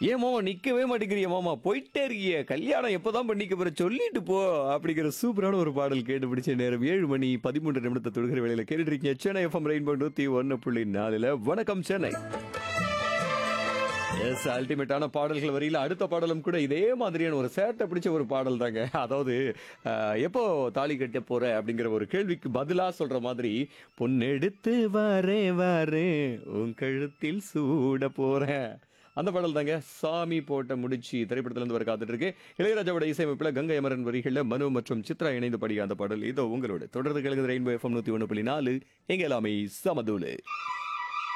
ஏன் மாமா நிக்கவே மாட்டேங்கிறிய மாமா போயிட்டே இருக்கிய கல்யாணம் எப்பதான் பண்ணிக்க போற சொல்லிட்டு போ அப்படிங்கிற சூப்பரான ஒரு பாடல் கேட்டு பிடிச்ச நேரம் ஏழு மணி பதிமூன்று நிமிடத்தை தொடுகிற வேலையில கேட்டுட்டு இருக்கீங்க சென்னை எஃப்எம் ரெயின்போ நூத்தி ஒன்னு புள்ளி நாலுல வணக்கம் சென்னை எஸ் அல்டிமேட்டான பாடல்கள் வரியில அடுத்த பாடலும் கூட இதே மாதிரியான ஒரு சேட்டை பிடிச்ச ஒரு பாடல் தாங்க அதாவது அஹ், எப்போ தாலி கட்ட போற அப்படிங்கிற ஒரு கேள்விக்கு பதிலா சொல்ற மாதிரி பொன்னெடுத்து வரே வரே உன் கழுத்தில் சூட போறேன் அந்த பாடல் தாங்க சாமி போட்ட முடிச்சு திரைப்படத்துல இருந்து வர காத்துட்டு இருக்கு இளையராஜாவோட இசையமைப்புல கங்கை அமரன் வரிகள்ல மனு மற்றும் சித்ரா இணைந்து படிக்க அந்த பாடல் இதோ உங்களோட தொடர்ந்து கிழக்கு ரெயின்போ எஃப்எம் நூத்தி ஒன்று புள்ளி நாலு எங்க எல்லாமே சமதூளு